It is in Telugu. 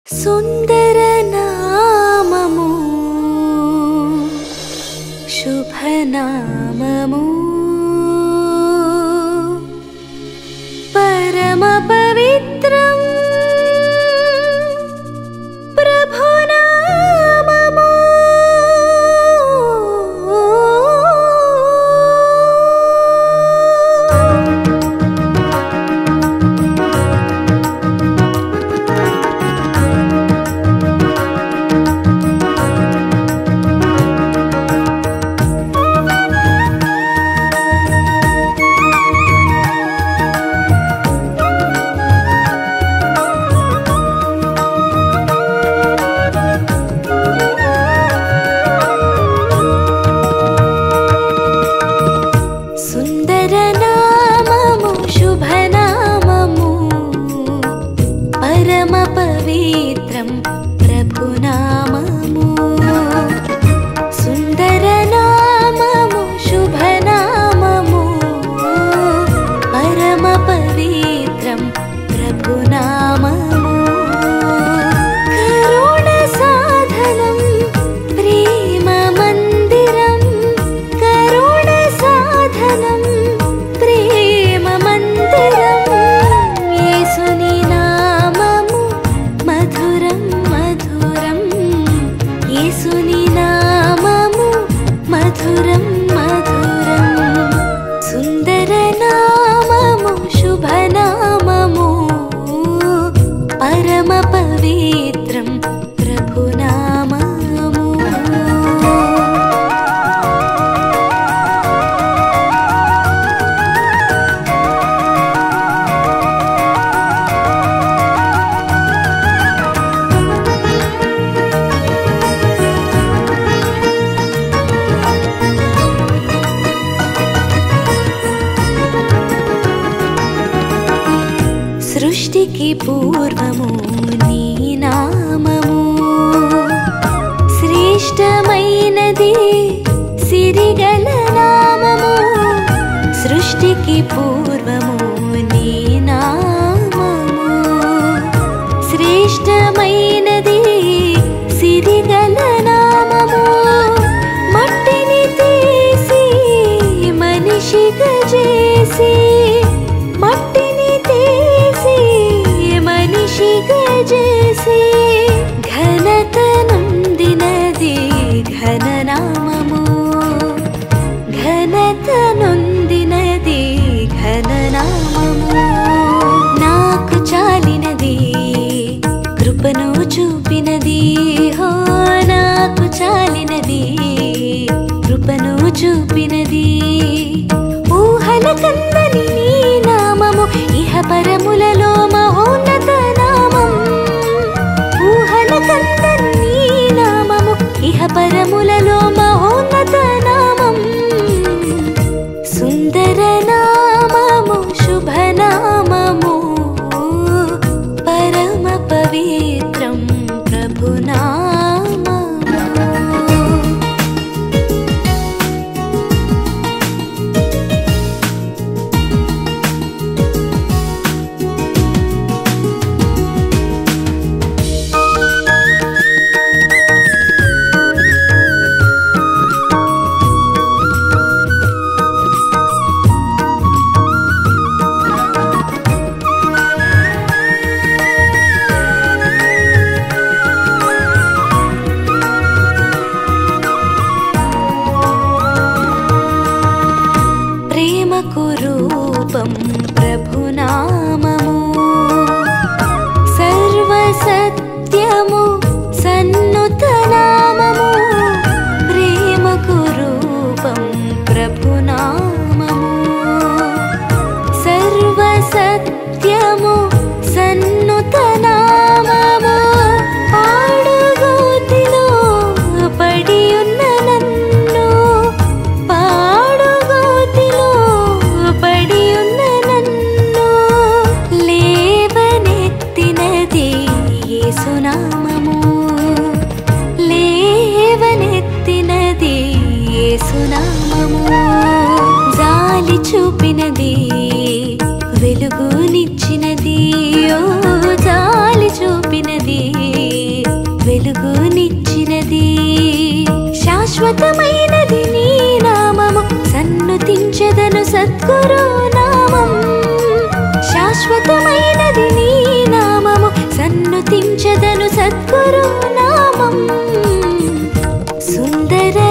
సుందర నామము శుభనామము పరమ పవిత్రం ప్రభునామము సుందర నామము శుభనామము పరమ పవిత్రం ప్రభునామము సుందర నామము శుభనామము పరమ పవిత్రం ప్రభునామము కరుణ సాధనం ప్రేమ మందిరం కరుణ సాధనం ప్రేమ మందిరం యేసుని నామము మధురం మధురం యేసుని నామము మధురం మధురం సుందర నామము శుభనామము పరమ పవిత్రం ప్రభునామము సృష్టికి పూర్వము నీ నామము శ్రేష్టమైనది సిరిగల నామము సృష్టికి పూర్వము నీ నామము శ్రేష్టమైనది సిరిగల నామము మట్టిని తీసి మనిషిగా చేసి మట్టిని తీసి మనిషిగా చేసి ఘనత నొందినది ఘననామము ఘనత నొందినది ఘననామము నాకు చాలినది కృపను చూపినది హో నాకు చాలినది కృపను చూపినది ఊహల కందని నీ నామము ఇహ పరములలో మహోన్నత నామం ఊహల కందని నీ నామము ఇహ పరములలో మహోన్నత నామం సుందర నామము శుభనామము పరమ పవిత్రం ప్రభునామము సద్గురు నామం శాశ్వతమైనది నీ నామము సన్నుతించదను సద్గురు నామం సుందర